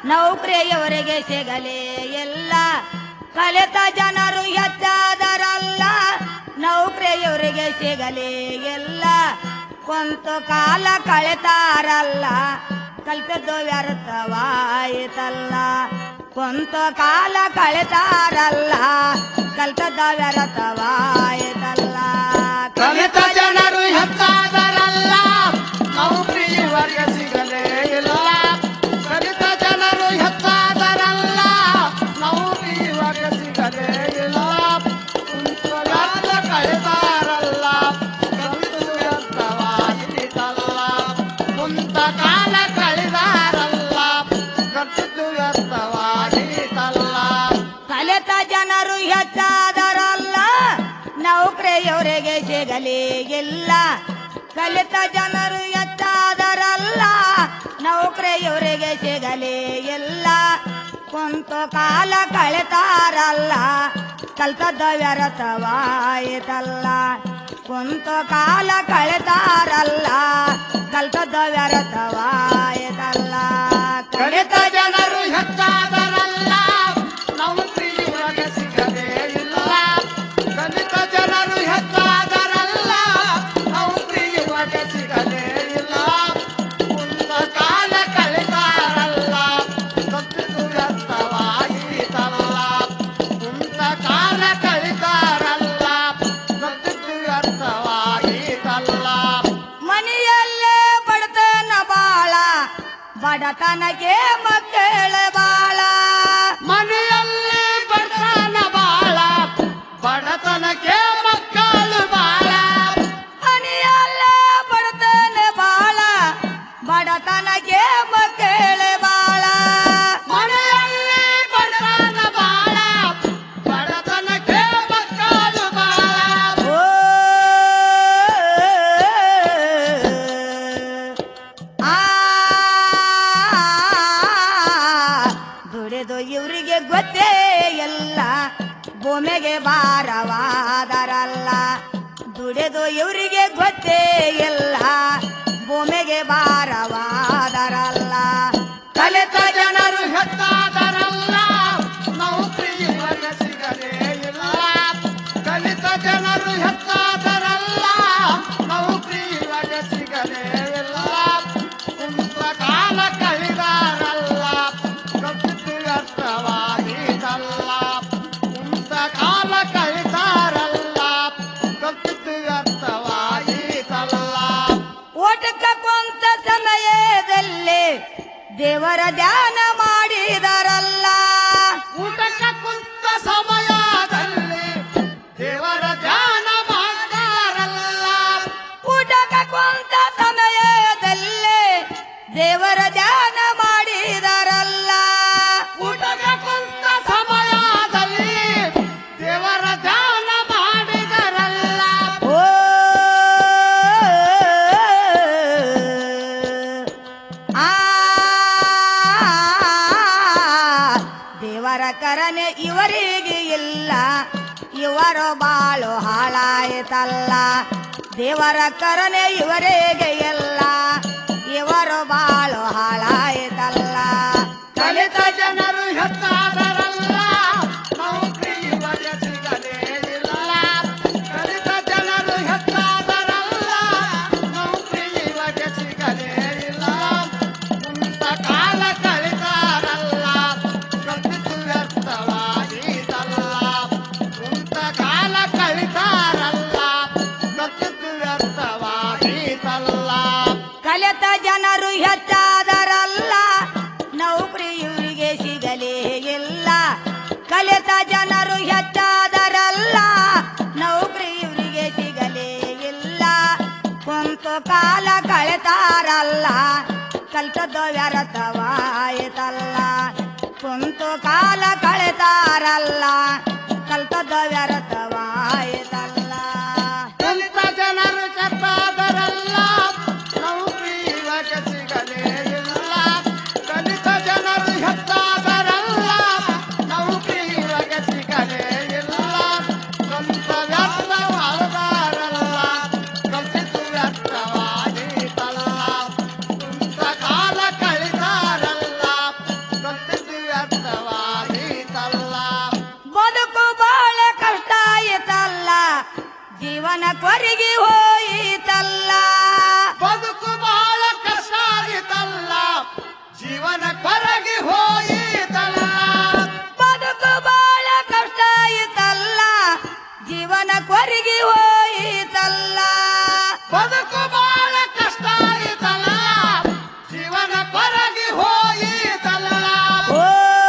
ನೌಕರಿಯವರಿಗೆ ಸಿಗಲೇ ಇಲ್ಲ ಕಲಿತ ಜನರು ಹೆಚ್ಚಾದರಲ್ಲ ನೌಕರಿಯವರಿಗೆ ಸಿಗಲೇ ಇಲ್ಲ ಕೊಂತು ಕಾಲ ಕಳೆತಾರಲ್ಲ ಕಲಿತದ್ದು ವ್ಯರ್ಥವಾಯಿತಲ್ಲ ಕೊಂತು ಕಾಲ ಕಳೆತಾರಲ್ಲ ಕಲಿತದ್ದ ವ್ಯರ್ಥವಾಯಿತಲ್ಲ ಕಲಿತ ಜನರು ಹೆಚ್ಚಾದರಲ್ಲ ನೌಕರಿ ಇವರಿಗೆ ಸಿಗಲೇ ಇಲ್ಲ ಕಲಿತ ಜನರು ಹೆಚ್ಚಾದರಲ್ಲ ನೌಕರಿ ಇವರಿಗೆ ಸಿಗಲೇ ಇಲ್ಲ ಕುಂತಲಾದ ಕಳೆದಾರಲ್ಲ ಕಲಿತು ವ್ಯರ್ಥವಾಯಿತಲ್ಲ ಕುಂತ ಕಾಲ ಕಳೆದಾರಲ್ಲ ಕಲಿತು ವ್ಯರ್ಥವಾಯಿತಲ್ಲ ಕಲಿತ ಜನರು ಹೆಚ್ಚಾದರಲ್ಲ ನೌಕರಿಯವರಿಗೆ ಸಿಗಲೇ ಇಲ್ಲ ಕಲಿತ ಜನರು ಹೆಚ್ಚಾದರಲ್ಲ ನೌಕರಿಯವರಿಗೆ ಸಿಗಲೇ ಇಲ್ಲ ಕುಂತು ಕಾಲ ಕಳೆತಾರಲ್ಲ ಕಲ್ತದ್ದ ವ್ಯರ್ಥವಾಯಿತಲ್ಲ ಕುಂತು ಕಾಲ ಕಳೆತಾರಲ್ಲ ಕಲ್ತದ್ದ ವ್ಯರ್ಥವಾಯಿತಲ್ಲ ಕಲಿತ ಜನರು ಹೆಚ್ಚಾದರಲ್ಲ ನೌಕರಿ ಇವರಿಗೆ ಸಿಗಲೇ ಇಲ್ಲ ಕಲಿತ ಜನರು ಹೆಚ್ಚಾದರಲ್ಲ ನೌಕರಿ ಇವರಿಗೆ ಸಿಗಲೇ ಇಲ್ಲ ಕುಂದ ಕಾಲ ಕಳೆದಾರಲ್ಲ ಕತ್ತಿದು ವ್ಯರ್ಥವಾಯಿತಲ್ಲ ಕುಂತ ಕಾಲ ಕಳೆದಾರಲ್ಲ ಕತ್ತಿದು ವ್ಯರ್ಥವಾಯಿತಲ್ಲ ಮನೆಯಲ್ಲೇ ಬಡತನ ಬಾಳ ಬಡತನಕ್ಕೆ ಮಕ್ಕಳ ಬಾಳ ಮನೆಯಲ್ಲಿ ಬಡತನ ಬಾಳ ಬಡತನಕ್ಕೆ ಮಕ್ಕಳು ಬಾಳ ಮನೆಯಲ್ಲೇ ಬಡತನ ಬಾಳ ಬಡತನಕ್ಕೆ ಮಕ್ಕಳ ಬಾಳ ಮನೆಯಲ್ಲಿ ಬಡತನ ಬಾಳ ಬಡತನಕ್ಕೆ ಮಕ್ಕಳು ಬಾಳ ಓ ಆ ದುಡಿದು ಇವರಿಗೆ ಗೊತ್ತೇ ಎಲ್ಲ ಭೂಮಿಗೆ ಭಾರವಾದರಲ್ಲ ದುಡಿದು ಇವರಿಗೆ ಗೊತ್ತೇ ಇಲ್ಲ ಭೂಮಿಗೆ ಭಾರವಾದರಲ್ಲ ಕಲಿತ ಜನರು ಹೆಚ್ಚಾದರಲ್ಲ ನೌಕರಿ ಇವರಿಗೆ ಸಿಗಲೇ ಇಲ್ಲ ಕಲಿತ ಜನರು ಹೆಚ್ಚಾದರಲ್ಲ ನೌಕರಿ ಇವರಿಗೆ ಸಿಗಲೇ ಇಲ್ಲ ಕುಂತ ಕಾಲ ಕಳೆದಾರಲ್ಲ ಕತ್ತಿದ್ದು ವ್ಯರ್ಥವಾಯಿತಲ್ಲ ಕುಂತ ಕಾಲ ಕಳೆದಾರಲ್ಲ ಕತ್ತಿದ್ದು ವ್ಯರ್ಥವಾಯಿತಲ್ಲ ಓಟಕ್ಕ ಕೊಂತ ಸಮಯದಲ್ಲಿ ದೇವರ ಧ್ಯಾನ ಮಾಡಿದರಲ್ಲ ಊಟಕ್ಕ ಕುಂತ ಸಮಯದಲ್ಲಿ ದೇವರ ಧ್ಯಾನ ಮಾಡ್ತಾರಲ್ಲ ಊಟಕ್ಕ ಕೊಂತ ಸಮಯದಲ್ಲಿ ದೇವರ ಧ್ಯಾನ ಮಾಡಿದರಲ್ಲ ಊಟಕ್ಕ ಕುಂತ ಸಮಯದಲ್ಲಿ ದೇವರ ಧ್ಯಾನ ಮಾಡಿದರಲ್ಲ ಓ ಆ ದೇವರ ಕರನೆ ಇವರಿಗೆ ಇಲ್ಲ ಇವರು ಬಾಳು ಹಾಳಾಯಿತಲ್ಲ ದೇವರ ಕರನೆ ಇವರಿಗೆ ಇಲ್ಲ ಇವರು ಬಾಳು ಹಾಳಾಯಿತಲ್ಲ ಕಲಿತ ಜನರು ಹೆಚ್ಚಾದರಲ್ಲ ನೌಕರಿ ಇವರಿಗೆ ಸಿಗಲೇ ಇಲ್ಲ ಕಲಿತ ಜನರು ಹೆಚ್ಚಾದರಲ್ಲ ನೌಕರಿ ಇವರಿಗೆ ಸಿಗಲೇ ಇಲ್ಲ ಕುಂತ ಕಾಲ ಕಳಿತಾರಲ್ಲ ಕಲಿತು ವ್ಯರ್ಥವಾಯಿತಲ್ಲ ಕುಂತ ಕಾಲ ಕಳಿತಾರಲ್ಲ ಕಲಿತು ವ್ಯರ್ಥವಾಯಿತಲ್ಲ ಕಲಿತ ಜನರು ಹೆಚ್ಚಾದರಲ್ಲ ನೌಕರಿ ಇವರಿಗೆ ಸಿಗಲೇ ಇಲ್ಲ ಕಲಿತ ಜನರು ಹೆಚ್ಚಾದರಲ್ಲ ನೌಕರಿ ಇವರಿಗೆ ಸಿಗಲೇ ಇಲ್ಲ ಕುಂತು ಕಾಲ ಕಳೆತಾರಲ್ಲ ಕಲ್ತದ್ದು ವ್ಯರ್ಥವಾಯಿತಲ್ಲ ಕುಂತು ಕಾಲ ಕಳೆತಾರಲ್ಲ ಕಲ್ತದ್ದು ವ್ಯರ್ಥವಾಯಿತಲ್ಲ ಕಲಿತ ಜನರು ಕೆಟ್ಟಾದರಲ್ಲ ನೌಕರಿ ಇವಾಗ ಸಿಗಲೇ ಇಲ್ಲ ಕಲಿತ ಜನರು ಹೆಚ್ಚಾದರಲ್ಲ ನೌಕರಿ ಇವಾಗ ಸಿಗಲೇ ಇಲ್ಲ ಸ್ವಂತ ವ್ಯರ್ಥ ಮಾಡಬಾರಲ್ಲ ಕಲಿತು ವ್ಯರ್ಥವಾದೀತಲ್ಲ ಕುಂತ ಕಾಲ ಕಳಿತಾರಲ್ಲ ಜೀವನ ಕೊರಗಿ ಹೋಯಿತಲ್ಲ ಬದುಕು ಬಹಳ ಕಷ್ಟ ಆಗಿತಲ್ಲ ಜೀವನ ಕೊರಗಿ ಹೋಯಿತಲ್ಲ ಬದುಕು ಬಾಳ ಕಷ್ಟ ಆಯಿತಲ್ಲ ಜೀವನ ಕೊರಗಿ ಹೋಯಿತಲ್ಲ ಬದುಕು ಬಹಳ ಕಷ್ಟ ಆಗಿತಲ್ಲ ಜೀವನ ಕೊರಗಿ ಹೋಯಿತಲ್ಲ ಓ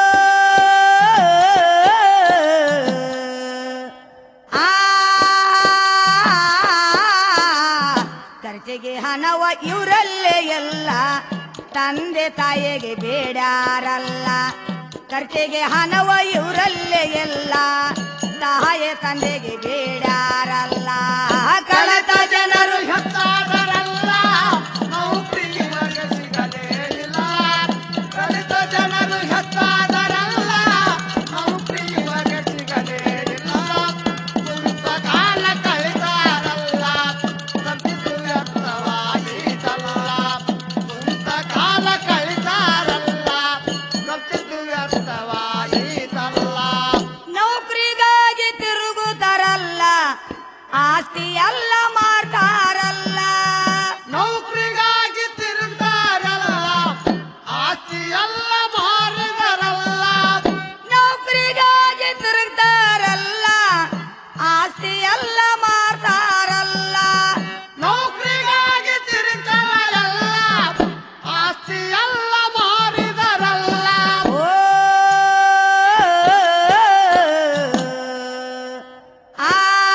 ಆ ಖರ್ಚಿಗೆ ಹಣವ ಇವರಲ್ಲೇ ಎಲ್ಲ ತಂದೆ ತಾಯಿಗೆ ಬೇಡಾರಲ್ಲ ಖರ್ಚಿಗೆ ಹಣವ ಇವರಲ್ಲೇ ಎಲ್ಲ ತಾಯಿ ತಂದೆಗೆ ಬೇಡಾರಲ್ಲ ಕಳತ ಜನರು ಹೆತ್ತಾದರಲ್ಲ ನೌಕರಿ ಇವಾಗ ಸಿಗಲೇ ಇಲ್ಲ ಕಲಿತ ಜನರು ಹೆತ್ತಾದರಲ್ಲ ನೌಕರಿ ಇವಾಗ ಸಿಗಲೇ ಇಲ್ಲ ಕುಂತ ಕಾಲ ಕಳಿತಾರಲ್ಲ ಸತ್ತಿದ್ದು ವ್ಯರ್ಥವಾಯಿತಲ್ಲ ಕುಂತ ಕಾಲ ಕಳಿತಾರಲ್ಲ ಸತ್ತಿದ್ದು ವ್ಯರ್ಥವಾಯಿತಲ್ಲ ನೌಕರಿಗಾಗಿ ತಿರುಗುತ್ತಾರಲ್ಲ ಆಸ್ತಿ ಎಲ್ಲ ಮಾಡ್ತಾರಲ್ಲ ನೌಕರಿಗಾಗಿ ತಿರುಗ್ತಾರಲ್ಲ ಆಸ್ತಿ ಎಲ್ಲ ಮಾರಿದರಲ್ಲ ನೌಕರಿಗಾಗಿ ತಿರುಗ್ತಾರಲ್ಲ ಆಸ್ತಿ ಎಲ್ಲ ಮಾಡ್ತಾರಲ್ಲ ನೌಕರಿಗಾಗಿ ತಿರುಗ್ತಾರಲ್ಲ ಆಸ್ತಿ ಎಲ್ಲ ಮಾರಿದರಲ್ಲ ಓ ಆ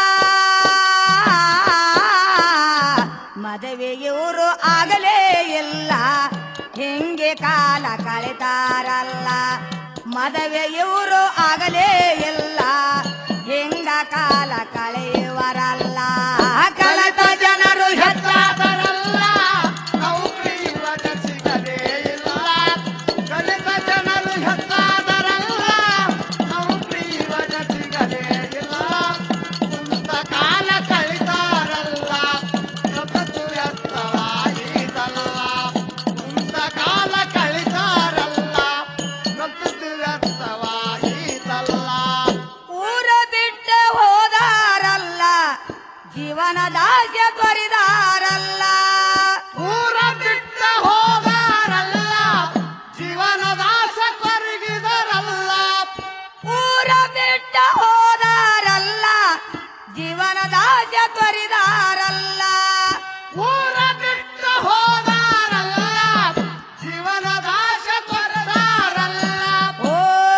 ಮದುವೆಯವರು ಆಗಲೇ ಇಲ್ಲ ಹೆಂಗೆ ಕಾಲ ಕಳೆತಾರಲ್ಲ ಮದುವೆಯವರು ಆಗಲೇ ಇಲ್ಲ ಹೆಂಗ ಕಾಲ ಕಳೆಯುವರಲ್ಲ ಕಳೆತ ಜನರು ಹೆತ್ತ ಹೆತ್ತಾದರಲ್ಲ ನೌಕರಿ ಇವಾಗ ಸಿಗಲೇ ಇಲ್ಲ ಕಲಿತ ಜನರು ಹೆತ್ತಾದರಲ್ಲ ನೌಕರಿ ಇವಾಗ ಸಿಗಲೇ ಇಲ್ಲ ಕುಂತ ಕಾಲ ಕಳಿತಾರಲ್ಲ ಸತತು ವ್ಯರ್ಥವಾಯಿತಲ್ಲ ಕುಂತ ಕಾಲ ಕಳಿತಾರಲ್ಲ ಸತತು ವ್ಯರ್ಥವಾಯಿತಲ್ಲ ಊರ ಬಿಟ್ಟ ಹೋದಾರಲ್ಲ ಜೀವನದಾಸ್ಯ ತೊರಿದಾರಲ್ಲ ಊರ ಬಿಟ್ಟ ಹೋದಾರಲ್ಲ ಜೀವನದಾಸ ಕೊರಗಿದರಲ್ಲ ಊರ ಬಿಟ್ಟ ಹೋದಾರಲ್ಲ ಜೀವನದಾಸ್ಯ ತೊರಿದಾರಲ್ಲ ಊರ ಬಿಟ್ಟ ಹೋದಾರಲ್ಲ ಜೀವನದಾಸ ಕೊರದಾರಲ್ಲ ಓ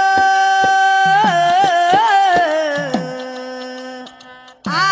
ಆ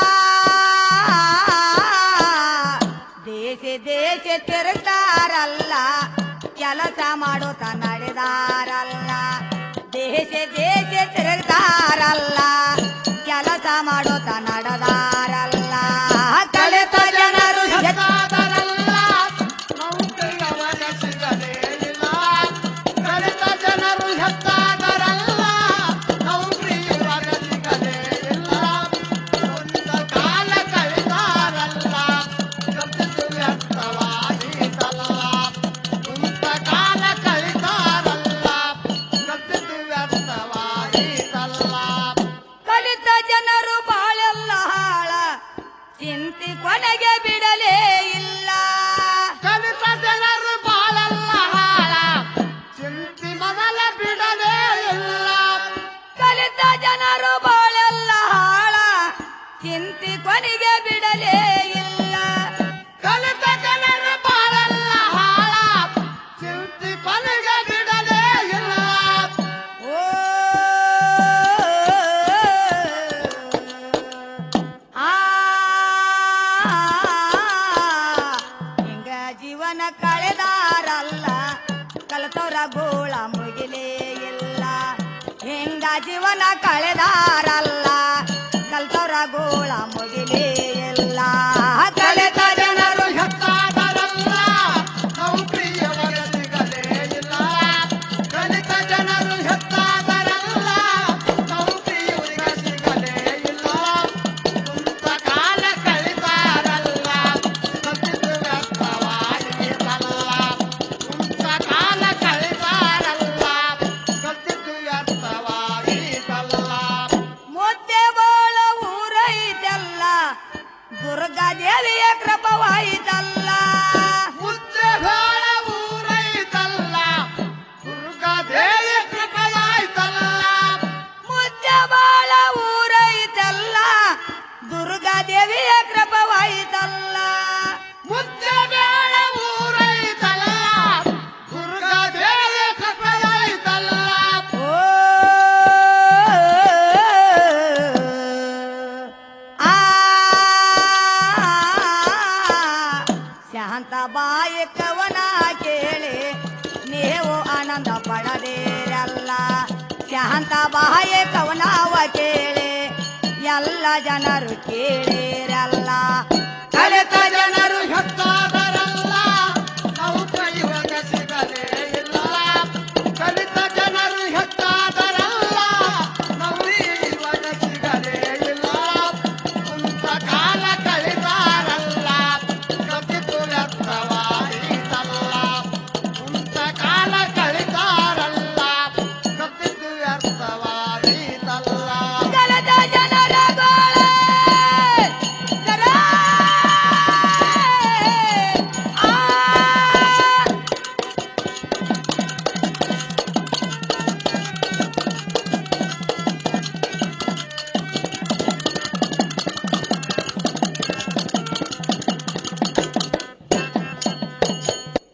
ದೇಶ ದೇಶ ತಿರುಗ್ತಾರಲ್ಲ ಕೆಲಸ ಮಾಡುತ್ತ ನಡೆದಾರಲ್ಲ ದೇಶ ದೇಶ ತಿರುಗ್ತಾರಲ್ಲ ಕೆಲಸ ಮಾಡುತ್ತ ನಡೆದಾರಲ್ಲ ಕಲಿತ ಜನರು ಹೆತ್ತ ಹೆತ್ತಾದರಲ್ಲ ನೌಕರಿ ಅವರ ಸಿಗಲೇ ಇಲ್ಲ ಕಲಿತ ಜನರು ಹೆತ್ತಾದರಲ್ಲ ನೌಕರಿ ಇವರ ಸಿಗಲೇ ಇಲ್ಲ ಒಂದು ಕಾಲ ಕಳಿತಾರಲ್ಲ ಕತ್ತಿದ್ದು ವ್ಯರ್ಥವಾಯಿತಲ್ಲ ಕುಂತ ಕಾಲ ಕಳಿತಾರಲ್ಲ ಕತ್ತಿದ್ದು ವ್ಯರ್ಥವಾಯಿತಲ್ಲ ಕಲಿತ ಜನರು ಬಾಳೆಲ್ಲ ಹಾಳ ಚಿಂತಿ ಕೊನೆಗೆ ಬಿಡಲೇ ಇಲ್ಲ ಕಲಿತ ಜನರು ಬಾಳಲ್ಲ ಹಾಳ ಚಿಂತಿ ಮೊದಲ ಬಿಡಲೇ ಇಲ್ಲ ಕಲಿತ ಜನರು ಬಾಳೆಲ್ಲ ಹಾಳ ಚಿಂತಿ ಕೊನೆಗೆ ಬಿಡಲೇ ಇಲ್ಲ ಕಲಿತ ಜನರು ಬಾಳಲ್ಲ ಹಾಳ ಚಿಂತಿ ಕೊನೆಗೆ ಬಿಡಲೇ ಇಲ್ಲ ಓ ಆ ಹಿಂಗ ಜೀವನ ಕಳೆದಾರಲ್ಲ ಕಲಿತವ್ರ ಗೋಳ ಮುಗಿಲೇ ಇಲ್ಲ ಹಿಂಗ ಜೀವನ ಕಳೆದಾರಲ್ಲ ಕಲ್ತವ್ರ ಗೋಳ ಮುಗಿಲೇ ಇಲ್ಲ ಕಲಿತ ಜನರು ಹೆತ್ತಾದರಲ್ಲ ನೌಕರಿಯವರ ಸಿಗಲೇ ಇಲ್ಲ ಕಲಿತ ಜನರು ಹೆತ್ತಾದರಲ್ಲ ನೌಕರಿಯವರಿಗೆ ಸಿಗಲೇ ಇಲ್ಲ ಕುಂತ ಕಾಲ ಕಳಿತಾರಲ್ಲ ಸತ್ತಿದ್ದು ವ್ಯರ್ಥವಾಯಿತಲ್ಲ ಕುಂತ ಕಾಲ ಕಳಿತಾರಲ್ಲ ಸತ್ತಿದ್ದು ವ್ಯರ್ಥವಾಯಿತಲ್ಲ ಮುದ್ದೆ ಬಾಳ ಊರೈತೆಲ್ಲ ದೇವಿಯ ಕೃಪವಾಯಿತಲ್ಲ ಮುದ್ದೆ ಬೇಡ ಊರೈತಲ್ಲ ದುರ್ಗಾ ದೇವಿ ಕೃಪೆಯಾಯ್ತಲ್ಲ ಓ ಆ ಶಾಂತ ಬಾಯಿ ಕವನ ಕೇಳಿ ನೀವು ಆನಂದ ಪಡದೇರಲ್ಲ ಶಾಂತ ಬಾಯಿ ಕವನವ ಕೇಳಿ ಎಲ್ಲ ಜನರು ಕೇಳಿರಲ್ಲ